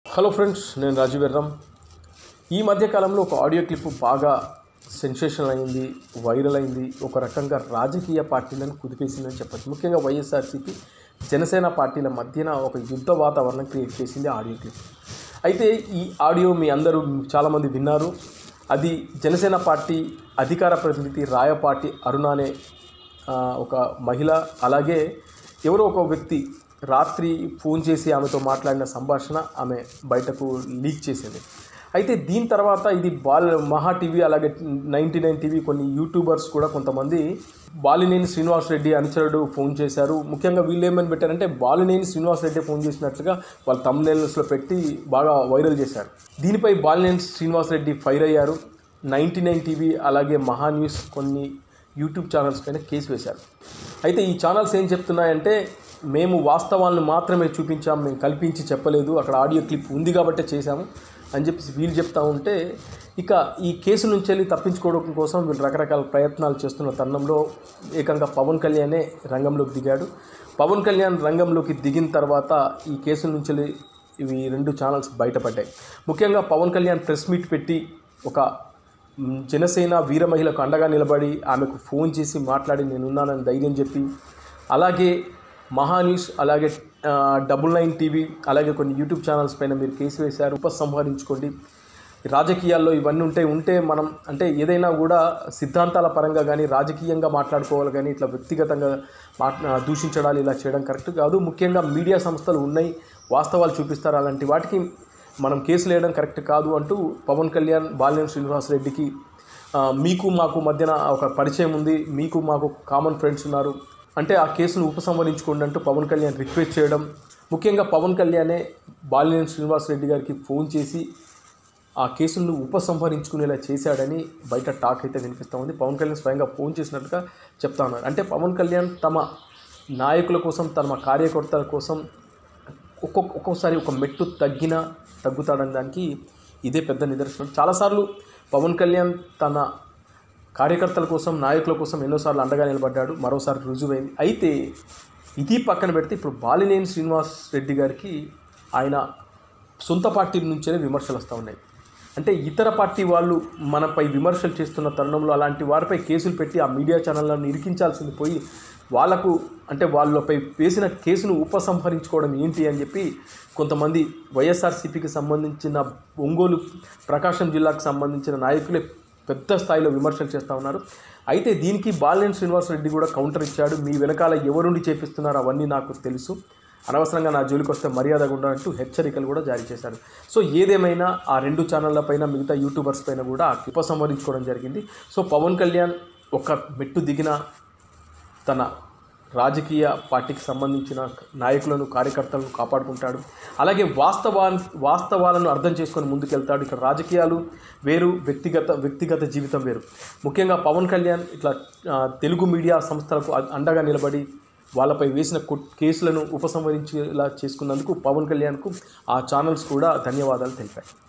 hello friends నేను రాజీవ్ ఎర్రం ఈ మధ్యకాలంలో ఒక ఆడియో క్లిప్ బాగా సెన్సేషన్ అయింది వైరల్ అయింది ఒక రకంగా రాజకీయ పార్టీలను కుదిపేసిందని చెప్పచ్చు ముఖ్యంగా వైఎస్ఆర్సీపీ జనసేన పార్టీల మధ్యన ఒక యుద్ధ వాతావరణం క్రియేట్ చేసింది ఆడియో క్లిప్ అయితే ఈ ఆడియో మీ అందరూ చాలామంది విన్నారు అది జనసేన పార్టీ అధికార ప్రతినిధి రాయపాటి అరుణ అనే ఆ, ఒక మహిళ అలాగే ఎవరో ఒక వ్యక్తి రాత్రి ఫోన్ చేసి ఆమెతో మాట్లాడిన సంభాషణ ఆమె బయటకు లీక్ చేసింది అయితే దీని తర్వాత ఇది బాల్ మహా టీవీ అలాగే నైంటీ నైన్ టీవీ కొన్ని యూట్యూబర్స్ కూడా కొంతమంది బాలినేని శ్రీనివాస్ రెడ్డి అనుచరుడు ఫోన్ చేశారు ముఖ్యంగా వీళ్ళు ఏమని పెట్టారంటే బాలినేని శ్రీనివాస్ రెడ్డి ఫోన్ చేసినట్లుగా వాళ్ళ తమ్నేల్స్లో పెట్టి బాగా వైరల్ చేశారు దీనిపై బాలినేని శ్రీనివాస్ రెడ్డి ఫైర్ అయ్యారు నైంటీ నైన్ టీవీ అలాగే మహా న్యూస్ కొన్ని యూట్యూబ్ ఛానల్స్ పైన కేసు వేశారు అయితే ఈ ఛానల్స్ ఏం చెప్తున్నాయంటే మేము వాస్తవాలను మాత్రమే చూపించాం మేము కల్పించి చెప్పలేదు అక్కడ ఆడియో క్లిప్ ఉంది కాబట్టే చేశాము అని చెప్పి వీళ్ళు చెప్తా ఉంటే ఇక ఈ కేసు నుంచి వెళ్ళి తప్పించుకోవడం కోసం వీళ్ళు రకరకాల ప్రయత్నాలు చేస్తున్న తరుణంలో ఏకంగా పవన్ కళ్యాణే రంగంలోకి దిగాడు పవన్ కళ్యాణ్ రంగంలోకి దిగిన తర్వాత ఈ కేసుల నుంచి వెళ్ళి ఇవి రెండు ఛానల్స్ బయటపడ్డాయి ముఖ్యంగా పవన్ కళ్యాణ్ ప్రెస్ మీట్ పెట్టి ఒక మ్, జనసేన వీర మహిళకు అండగా నిలబడి ఆమెకు ఫోన్ చేసి మాట్లాడి నేనున్నానని ధైర్యం చెప్పి అలాగే మహా న్యూస్ అలాగే ఆ, డబుల్ నైన్ టీవీ అలాగే కొన్ని యూట్యూబ్ ఛానల్స్ పైన మీరు కేసు వేశారు ఉపసంహరించుకోండి రాజకీయాల్లో ఇవన్నీ ఉంటే ఉంటే మనం అంటే ఏదైనా కూడా సిద్ధాంతాల పరంగా కానీ రాజకీయంగా మాట్లాడుకోవాలి కానీ ఇట్లా వ్యక్తిగతంగా మాట్లా దూషించడాలు ఇలా చేయడం కరెక్ట్ కాదు ముఖ్యంగా మీడియా సంస్థలు ఉన్నాయి వాస్తవాలు చూపిస్తారు అలాంటి వాటికి మనం కేసులు వేయడం కరెక్ట్ కాదు అంటూ పవన్ కళ్యాణ్ బాలినేని శ్రీనివాసరెడ్డికి ఆ, మీకు మాకు మధ్యన ఒక పరిచయం ఉంది మీకు మాకు కామన్ ఫ్రెండ్స్ ఉన్నారు అంటే ఆ కేసును ఉపసంహరించుకోండి అంటూ పవన్ కళ్యాణ్ రిక్వెస్ట్ చేయడం ముఖ్యంగా పవన్ కళ్యాణే బాలినేని శ్రీనివాసరెడ్డి గారికి ఫోన్ చేసి ఆ కేసులను ఉపసంహరించుకునేలా చేశాడని బయట టాక్ అయితే వినిపిస్తూ ఉంది పవన్ కళ్యాణ్ స్వయంగా ఫోన్ చేసినట్టుగా చెప్తా ఉన్నారు అంటే పవన్ కళ్యాణ్ తమ నాయకుల కోసం తమ కార్యకర్తల కోసం ఒక్కొక్క ఒక్కొక్కసారి ఒక మెట్టు తగ్గినా తగ్గుతాడని దానికి ఇదే పెద్ద నిదర్శనం చాలాసార్లు పవన్ కళ్యాణ్ తన కార్యకర్తల కోసం నాయకుల కోసం ఎన్నోసార్లు అండగా నిలబడ్డాడు మరోసారి రుజువైంది అయితే ఇది పక్కన పెడితే ఇప్పుడు బాలినేని శ్రీనివాస్ రెడ్డి గారికి ఆయన సొంత పార్టీ నుంచే విమర్శలు వస్తూ ఉన్నాయి అంటే ఇతర పార్టీ వాళ్ళు మనపై విమర్శలు చేస్తున్న తరుణంలో అలాంటి వారిపై కేసులు పెట్టి ఆ మీడియా ఛానళ్ళను ఇరికించాల్సింది పోయి వాళ్లకు అంటే వాళ్ళపై వేసిన కేసును ఉపసంహరించుకోవడం ఏంటి అని చెప్పి కొంతమంది వైఎస్ఆర్సీపీకి సంబంధించిన ఒంగోలు ప్రకాశం జిల్లాకు సంబంధించిన నాయకులే పెద్ద స్థాయిలో విమర్శలు చేస్తూ ఉన్నారు అయితే దీనికి బాలినేని శ్రీనివాస్ రెడ్డి కూడా కౌంటర్ ఇచ్చాడు మీ వెనకాల ఎవరుండి చేపిస్తున్నారో అవన్నీ నాకు తెలుసు అనవసరంగా నా జోలికి వస్తే మర్యాదగా ఉండాలంటూ హెచ్చరికలు కూడా జారీ చేశారు సో ఏదేమైనా ఆ రెండు ఛానళ్ళ పైన మిగతా యూట్యూబర్స్ పైన కూడా ఉపసంహరించుకోవడం జరిగింది సో పవన్ కళ్యాణ్ ఒక మెట్టు దిగిన తన రాజకీయ పార్టీకి సంబంధించిన నాయకులను కార్యకర్తలను కాపాడుకుంటాడు అలాగే వాస్తవా వాస్తవాలను అర్థం చేసుకొని ముందుకెళ్తాడు ఇక్కడ రాజకీయాలు వేరు వ్యక్తిగత వ్యక్తిగత జీవితం వేరు ముఖ్యంగా పవన్ కళ్యాణ్ ఇట్లా ఆ, తెలుగు మీడియా సంస్థలకు అ- అండగా నిలబడి వాళ్ళపై వేసిన కు- కేసులను ఉపసంహరించేలా చేసుకున్నందుకు పవన్ కళ్యాణ్కు ఆ ఛానల్స్ కూడా ధన్యవాదాలు తెలిపాయి